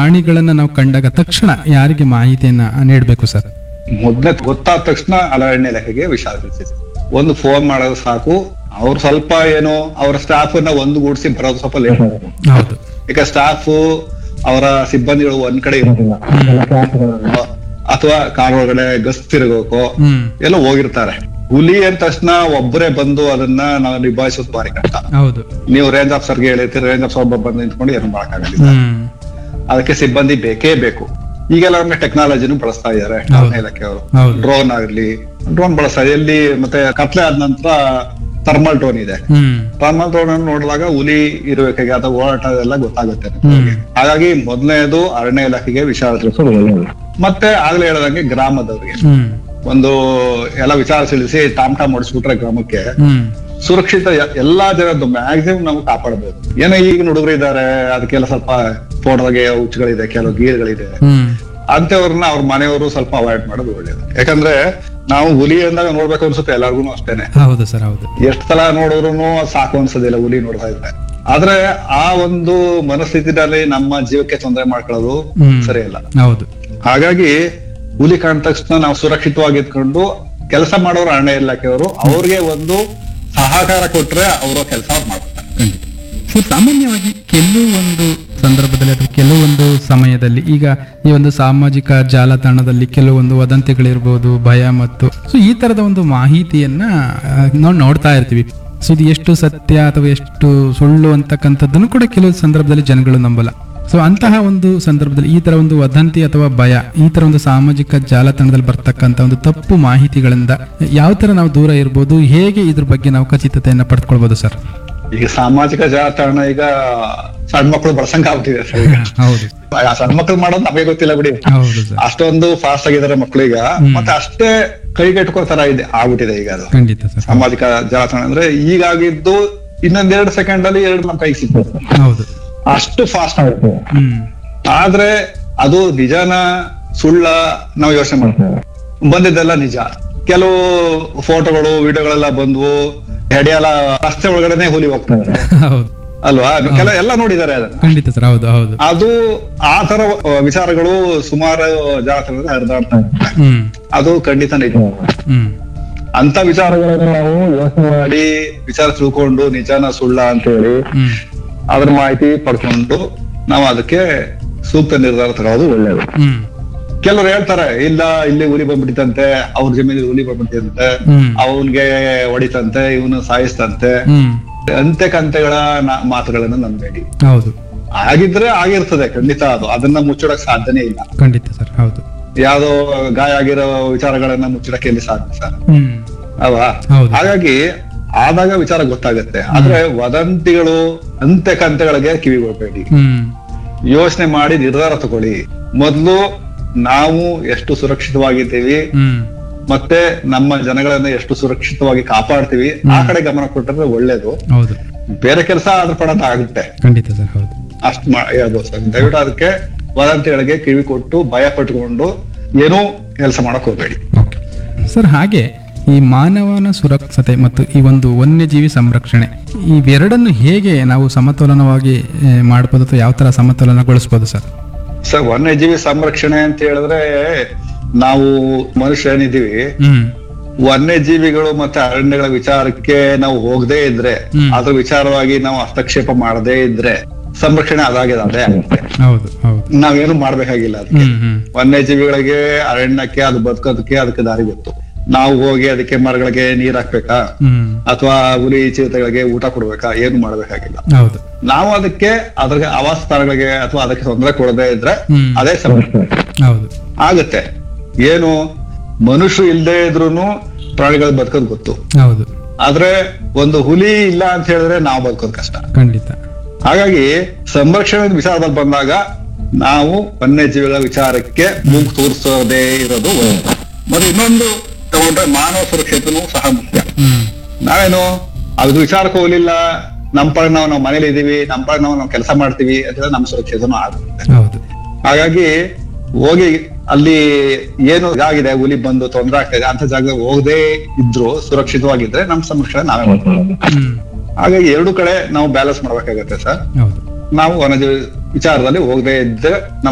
ಪ್ರಾಣಿಗಳನ್ನ ನಾವು ಕಂಡಾಗ ತಕ್ಷಣ ಯಾರಿಗೆ ಮಾಹಿತಿಯನ್ನ ನೀಡಬೇಕು ಸರ್ ಮೊದ್ಲೇ ಗೊತ್ತಾದ ತಕ್ಷಣ ಅರಣ್ಯ ಇಲಾಖೆಗೆ ವಿಷಯ ತಿಳಿಸಿ ಒಂದು ಫೋನ್ ಮಾಡೋದು ಸಾಕು ಅವ್ರು ಸ್ವಲ್ಪ ಏನೋ ಅವ್ರ ಸ್ಟಾಫ್ ನ ಒಂದುಗೂಡಿಸಿ ಬರೋದು ಸ್ವಲ್ಪ ಲೇಟ್ ಹೌದು ಈಗ ಸ್ಟಾಫ್ ಅವರ ಸಿಬ್ಬಂದಿಗಳು ಒಂದ್ ಕಡೆ ಇರೋದಿಲ್ಲ ಅಥವಾ ಕಾರ್ ಒಳಗಡೆ ಗಸ್ ತಿರುಗೋಕೋ ಹ್ಮ್ ಎಲ್ಲ ಹೋಗಿರ್ತಾರೆ ಹುಲಿ ಅಂದ ತಕ್ಷಣ ಒಬ್ಬರೇ ಬಂದು ಅದನ್ನ ನಾವು ನಿಭಾಯಿಸೋದು ಭಾರಿ ಕಷ್ಟ ಹೌದು ನೀವು ರೇಂಜ್ ಆಫೀಸರ್ಗೆ ಹೇಳಿರ್ತೀರಿ ರೇಂಜ್ ಆಫೀಸರ್ ಒಬ್ಬ ಬಂದು ನಿಂತ್ಕೊಂಡು ಏನು ಮಾಡಕ್ಕಾಗಲ್ಲ ಹ್ಮ್ ಅದಕ್ಕೆ ಸಿಬ್ಬಂದಿ ಬೇಕೇ ಬೇಕು ಈಗೆಲ್ಲ ಒಮ್ಮೆ ಟೆಕ್ನಾಲಜಿನೂ ಬಳಸ್ತಾ ಇದ್ದಾರೆ ಅರಣ್ಯ ಇಲಾಖೆಯವರು ಹೌದು. ಡ್ರೋನ್ ಆಗ್ಲಿ ಡ್ರೋನ್ ಬಳಸ್ತಾ ಇದೆ. ಎಲ್ಲಿ ಮತ್ತೆ ಕತ್ಲೆ ಆದ ನಂತರ ಥರ್ಮಲ್ ಡ್ರೋನ್ ಇದೆ ಹ್ಮ್ ಥರ್ಮಲ್ ಡ್ರೋನ್ ಅನ್ನು ನೋಡಿದಾಗ ಹುಲಿ ಇರುವಿಕೆಗೆ ಅಥವಾ ಓಡಾಟ ಎಲ್ಲ ಗೊತ್ತಾಗುತ್ತೆ ನಮ್ಗೆ. ಹಾಗಾಗಿ ಮೊದಲನೇದು ಅರಣ್ಯ ಇಲಾಖೆಗೆ ವಿಚಾರ ತಿಳಿಸೋದು ಒಳ್ಳೆಯದು ಮತ್ತೆ ಆಗ್ಲೇ ಹೇಳದಂಗೆ ಗ್ರಾಮದವರಿಗೆ ಹ್ಮ್ ಒಂದು ಎಲ್ಲ ವಿಚಾರ ತಿಳಿಸಿ ಟಾಮ್ ಟಾಮ್ ಓಡಿಸ್ಬಿಟ್ರೆ ಗ್ರಾಮಕ್ಕೆ ಹ್ಮ್ ಸುರಕ್ಷಿತ ಎ- ಎಲ್ಲಾ ಜನದ್ದು ಮ್ಯಾಕ್ಸಿಮಮ್ ನಾವು ಕಾಪಾಡಬಹುದು ಏನೋ ಈಗಿನ ಹುಡುಗರು ಇದ್ದಾರೆ ಅದಕ್ಕೆಲ್ಲ ಸ್ವಲ್ಪ ಫೋಟೋಗೆ ಹುಚ್ಚುಗಳಿದೆ ಕೆಲವು ಗೀರ್ಗಳಿದೆ ಹ್ಮ್ ಅಂತವ್ರನ್ನ ಅವ್ರ ಮನೆಯವರು ಸ್ವಲ್ಪ ಅವಾಯ್ಡ್ ಮಾಡೋದು ಒಳ್ಳೇದು ಯಾಕಂದ್ರೆ ನಾವು ಹುಲಿ ಅಂದಾಗ ನೋಡ್ಬೇಕು ಅನ್ಸುತ್ತೆ ಎಲ್ಲಾರ್ಗು ಅಷ್ಟೇನೆ ಹೌದು ಸರ್ ಹೌದು ಎಷ್ಟ್ ಸಲ ನೋಡಿದ್ರು ಸಾಕು ಅನ್ಸೋದಿಲ್ಲ ಹುಲಿ ನೋಡ್ತಾ ಇದ್ರೆ ಆದ್ರೆ ಆ ಒಂದು ಮನಸ್ಥಿತಿನಲ್ಲಿ ನಮ್ಮ ಜೀವಕ್ಕೆ ತೊಂದರೆ ಮಾಡ್ಕೊಳ್ಳೋದು ಹ್ಮ್. ಸರಿಯಲ್ಲ ಹೌದು ಹಾಗಾಗಿ ಹುಲಿ ಕಂಡ ತಕ್ಷಣ ನಾವು ಸುರಕ್ಷಿತವಾಗಿ ಇದ್ಕೊಂಡು ಕೆಲಸ ಮಾಡೋರು ಅರಣ್ಯ ಇಲಾಖೆಯವರು ಅವ್ರಿಗೆ ಒಂದು ಸಹಕಾರ ಕೊಟ್ರೆ ಅವರು ಕೆಲಸ ಮಾಡ್ತಾರೆ ಖಂಡಿತ ಸರ್ ಸಾಮಾನ್ಯವಾಗಿ ಕೆಲವೊಂದು ಸಂದರ್ಭದಲ್ಲಿ ಅಥವಾ ಕೆಲವೊಂದು ಸಮಯದಲ್ಲಿ ಈಗ ಈ ಒಂದು ಸಾಮಾಜಿಕ ಜಾಲತಾಣದಲ್ಲಿ ಕೆಲವೊಂದು ವದಂತಿಗಳಿರ್ಬೋದು ಭಯ ಮತ್ತು ಸೊ ಈ ತರದ ಒಂದು ಮಾಹಿತಿಯನ್ನ ಆ, ನಾವು ನೋಡ್ತಾ ಇರ್ತೀವಿ ಸೊ ಇದು ಎಷ್ಟು ಸತ್ಯ ಅಥವಾ ಎಷ್ಟು ಸುಳ್ಳು ಅಂತಕ್ಕಂಥದ್ದನ್ನು ಕೂಡ ಕೆಲವು ಸಂದರ್ಭದಲ್ಲಿ ಜನಗಳು ನಂಬಲ್ಲ ಸೊ ಅಂತಹ ಒಂದು ಸಂದರ್ಭದಲ್ಲಿ ಈ ತರ ಒಂದು ವದಂತಿ ಅಥವಾ ಭಯ ಈ ತರ ಒಂದು ಸಾಮಾಜಿಕ ಜಾಲತಾಣದಲ್ಲಿ ಬರ್ತಕ್ಕಂಥ ಒಂದು ತಪ್ಪು ಮಾಹಿತಿಗಳಿಂದ ಯಾವ ತರ ನಾವು ದೂರ ಇರ್ಬೋದು ಹೇಗೆ ಇದ್ರ ಬಗ್ಗೆ ನಾವು ಖಚಿತತೆಯನ್ನ ಪಡೆದುಕೊಳ್ಬೋದು ಸರ್ ಈಗ ಸಾಮಾಜಿಕ ಜಾಲತಾಣ ಈಗ ಸಣ್ಣ ಮಕ್ಕಳು ಬಳಸಂಗ ಆಗ್ಬಿಟ್ಟಿದೆ ಸರ್ ಈಗ. ಹೌದು ಆ ಸಣ್ಣ ಮಕ್ಕಳು ಮಾಡೋದು ನಮಗೆ ಗೊತ್ತಿಲ್ಲ ಬಿಡಿ ಹೌದು ಸರ್ ಅಷ್ಟೊಂದು ಫಾಸ್ಟ್ ಆಗಿದ್ದಾರೆ ಮಕ್ಕಳು ಈಗ ಮತ್ತೆ ಅಷ್ಟೇ ಕೈಗೆಟ್ಕೋ ತರ ಇದೆ ಆಗ್ಬಿಟ್ಟಿದೆ ಈಗ ಅದು ಖಂಡಿತ ಸರ್ ಸಾಮಾಜಿಕ ಜಾಲತಾಣ ಅಂದ್ರೆ ಈಗಾಗಿದ್ದು ಇನ್ನೊಂದೆರಡು ಸೆಕೆಂಡ್ ಅಲ್ಲಿ ಎರಡು ನಮ್ಮ ಕೈಗೆ ಸಿಗ್ತದೆ ಹೌದು ಅಷ್ಟು ಫಾಸ್ಟ್ ಆಗುತ್ತೆ ಹ್ಮ್ ಆದ್ರೆ ಅದು ನಿಜನ ಸುಳ್ಳ ನಾವು ಯೋಚನೆ ಮಾಡ್ತೇವೆ ಬಂದಿದ್ದೆಲ್ಲ ನಿಜ ಕೆಲವು ಫೋಟೋಗಳು ವಿಡಿಯೋಗಳೆಲ್ಲ ಬಂದ್ವು ಹೆಡೆಯಲ್ಲ ರಸ್ತೆ ಒಳಗಡೆನೆ ಹುಲಿ ಹೋಗ್ತಾ ಇದ್ದಾರೆ ಹೌದು ಅಲ್ವಾ ಕೆಲ ಎಲ್ಲ ನೋಡಿದ್ದಾರೆ ಅದನ್ನ ಖಂಡಿತ ಸರ್ ಹೌದು ಹೌದು ಅದು ಆ ತರ ವಿಚಾರಗಳು ಸುಮಾರು ಜಾಲತಾಣದಲ್ಲಿ ಹರಿದಾಡ್ತಾ ಇರ್ತವೆ ಹ್ಮ್ ಅದು ಖಂಡಿತ ನಿಜ ಹ್ಮ್ ಅಂತ ವಿಚಾರಗಳನ್ನ ನಾವು ಯೋಚನೆ ಮಾಡಿ ವಿಚಾರ ತಿಳ್ಕೊಂಡು ನಿಜನ ಸುಳ್ಳ ಅಂತ ಹೇಳಿ ಹ್ಮ್ ಅದ್ರ ಮಾಹಿತಿ ಪಡ್ಕೊಂಡು ನಾವು ಅದಕ್ಕೆ ಸೂಕ್ತ ನಿರ್ಧಾರ ತಗೊಳ್ಳೋದು ಒಳ್ಳೇದು ಹ್ಮ್ ಕೆಲವ್ರು ಹೇಳ್ತಾರೆ ಇಲ್ಲ ಇಲ್ಲಿ ಹುಲಿ ಬಂದ್ಬಿಟ್ಟಿತಂತೆ ಅವ್ರ ಜಮೀನಲ್ಲಿ ಹುಲಿ ಬಂದ್ಬಿಟ್ಟಿದಂತೆ ಹ್ಮ್ ಅವನ್ಗೆ ಹೊಡಿತಂತೆ ಇವನು ಸಾಯಿಸ್ತಂತೆ ಹ್ಮ್ ಅಂತೆ ಕಂತೆಗಳ ನ- ಮಾತುಗಳನ್ನ ನಂಬೇಡಿ ಹೌದು ಆಗಿದ್ರೆ ಆಗಿರ್ತದೆ ಖಂಡಿತ ಅದು ಅದನ್ನ ಮುಚ್ಚಿಡಕ್ ಸಾಧ್ಯನೇ ಇಲ್ಲ ಖಂಡಿತ ಸರ್ ಹೌದು ಯಾವ್ದೋ ಗಾಯ ಆಗಿರೋ ವಿಚಾರಗಳನ್ನ ಮುಚ್ಚಿಡಕ್ಕೆ ಎಲ್ಲಿ ಸಾಧ್ಯ ಸರ್ ಹ್ಮ್ ಅಲ್ವಾ ಹೌದು. ಹಾಗಾಗಿ ಆದಾಗ ವಿಚಾರ ಗೊತ್ತಾಗುತ್ತೆ ಆದ್ರೆ ವದಂತಿಗಳು ಅಂತೆ ಕಂತೆಗಳಿಗೆ ಕಿವಿಗೊಳ್ಬೇಡಿ ಹ್ಮ್ ಯೋಚನೆ ಮಾಡಿ ನಿರ್ಧಾರ ತಗೊಳ್ಳಿ ಮೊದ್ಲು ನಾವು ಎಷ್ಟು ಸುರಕ್ಷಿತವಾಗಿದ್ದೀವಿ ಹ್ಮ್ ಮತ್ತೆ ನಮ್ಮ ಜನಗಳನ್ನ ಎಷ್ಟು ಸುರಕ್ಷಿತವಾಗಿ ಕಾಪಾಡ್ತೀವಿ ಆ ಕಡೆ ಗಮನ ಕೊಟ್ಟರೆ ಒಳ್ಳೇದು ಹೌದು ಬೇರೆ ಕೆಲಸ ಅದ್ರ ಪಡೋದ್ ಆಗುತ್ತೆ ಖಂಡಿತ ಸರ್ ಹೌದು ಅಷ್ಟು ಹೇಳ್ಬೋದು ಸರ್ ದಯವಿಟ್ಟು ಅದಕ್ಕೆ ವದಂತಿಗಳಿಗೆ ಕಿವಿ ಕೊಟ್ಟು ಭಯ ಪಟ್ಕೊಂಡು ಏನೂ ಕೆಲಸ ಮಾಡಕ್ ಹೋಗ್ಬೇಡಿ ಓಕೆ ಸರ್ ಹಾಗೆ ಈ ಮಾನವನ ಸುರಕ್ಷತೆ ಮತ್ತು ಈ ಒಂದು ವನ್ಯಜೀವಿ ಸಂರಕ್ಷಣೆ ಇವೆರಡನ್ನು ಹೇಗೆ ನಾವು ಸಮತೋಲನವಾಗಿ ಆ, ಮಾಡ್ಬೋದು ಅಥವಾ ಯಾವ ತರ ಸಮತೋಲನಗೊಳಿಸ್ಬೋದು ಸರ್ ಸರ್ ವನ್ಯಜೀವಿ ಸಂರಕ್ಷಣೆ ಅಂತ ಹೇಳಿದ್ರೆ ನಾವು ಮನುಷ್ಯ ಏನಿದೀವಿ ಹ್ಮ್ ವನ್ಯಜೀವಿಗಳು ಮತ್ತೆ ಅರಣ್ಯಗಳ ವಿಚಾರಕ್ಕೆ ನಾವು ಹೋಗದೇ ಇದ್ರೆ ಹ್ಮ್. ಅದ್ರ ವಿಚಾರವಾಗಿ ನಾವು ಹಸ್ತಕ್ಷೇಪ ಮಾಡದೇ ಇದ್ರೆ ಸಂರಕ್ಷಣೆ ಅದಾಗಿದೆ ಅದೇ ಆಗುತ್ತೆ ಹೌದು ಹೌದು ನಾವೇನು ಮಾಡ್ಬೇಕಾಗಿಲ್ಲ ಅದಕ್ಕೆ ಹ್ಮ್ ಹ್ಮ್ ವನ್ಯಜೀವಿಗಳಿಗೆ ಅರಣ್ಯಕ್ಕೆ ಅದು ಬದುಕೋದಕ್ಕೆ ಅದಕ್ಕೆ ದಾರಿ ಗೊತ್ತು ನಾವು ಹೋಗಿ ಅದಕ್ಕೆ ಮರಗಳಿಗೆ ನೀರ್ ಹಾಕ್ಬೇಕಾ ಹ್ಮ್ ಅಥವಾ ಹುಲಿ ಚಿರತೆಗಳಿಗೆ ಊಟ ಕೊಡ್ಬೇಕಾ ಏನು ಮಾಡ್ಬೇಕಾಗಿಲ್ಲ ಹೌದು ನಾವು ಅದಕ್ಕೆ ಅದ್ರ ಆವಾಸ ಸ್ಥಳಗಳಿಗೆ ಅಥವಾ ಅದಕ್ಕೆ ತೊಂದರೆ ಕೊಡದೇ ಇದ್ರೆ ಹ್ಮ್. ಅದೇ ಸಂರಕ್ಷಣೆ ಹೌದು ಆಗುತ್ತೆ ಏನು ಮನುಷ್ಯರು ಇಲ್ಲದೆ ಇದ್ರೂನು ಪ್ರಾಣಿಗಳು ಬದುಕೋದು ಗೊತ್ತು ಹೌದು ಆದ್ರೆ ಒಂದು ಹುಲಿ ಇಲ್ಲ ಅಂತ ಹೇಳಿದ್ರೆ ನಾವು ಬದುಕೋದು ಕಷ್ಟ ಖಂಡಿತ ಹಾಗಾಗಿ ಸಂರಕ್ಷಣೆ ವಿಚಾರದಲ್ಲಿ ಬಂದಾಗ ನಾವು ವನ್ಯಜೀವಿಗಳ ವಿಚಾರಕ್ಕೆ ಮೂಗು ತೋರಿಸೋದೇ ಇರೋದು ಒಳ್ಳೆಯದು. ಮತ್ತೆ ಇನ್ನೊಂದು ತಗೊಂಡ್ರೆ ಮಾನವ ಸುರಕ್ಷತೆನೂ ಸಹ ಮುಖ್ಯ ಹ್ಮ್ ನಾವೇನು ಅದು ವಿಚಾರಕ್ಕೆ ಹೋಗ್ಲಿಲ್ಲ ನಮ್ಮ ಪಾಡ್ ನಾವು ನಾವು ಮನೇಲಿ ಇದೀವಿ ನಮ್ಮ ಪಾಡ್ ನಾವು ನಾವು ಕೆಲಸ ಮಾಡ್ತೀವಿ ಅಂತ ನಮ್ಮ ಸುರಕ್ಷತೆನೂ ಆಗುತ್ತೆ ಹೌದು ಹಾಗಾಗಿ ಹೋಗಿ ಅಲ್ಲಿ ಏನು ಇದಾಗಿದೆ ಹುಲಿ ಬಂದು ತೊಂದರೆ ಆಗ್ತಾ ಇದೆ ಅಂತ ಜಾಗದಾಗ ಹೋಗದೆ ಇದ್ರು ಸುರಕ್ಷಿತವಾಗಿದ್ರೆ ನಮ್ಮ ಸಂರಕ್ಷಣೆ ನಾವೇ ಮಾಡ್ಕೊಳ್ಳೋದು ಹ್ಮ್ ಹಾಗಾಗಿ ಎರಡು ಕಡೆ ನಾವು ಬ್ಯಾಲೆನ್ಸ್ ಮಾಡ್ಬೇಕಾಗತ್ತೆ ಸರ್ ಹೌದು ನಾವು ವನ್ಯಜೀವಿ ವಿಚಾರದಲ್ಲಿ ಹೋಗದೆ ಇದ್ರೆ ನಮ್ಮ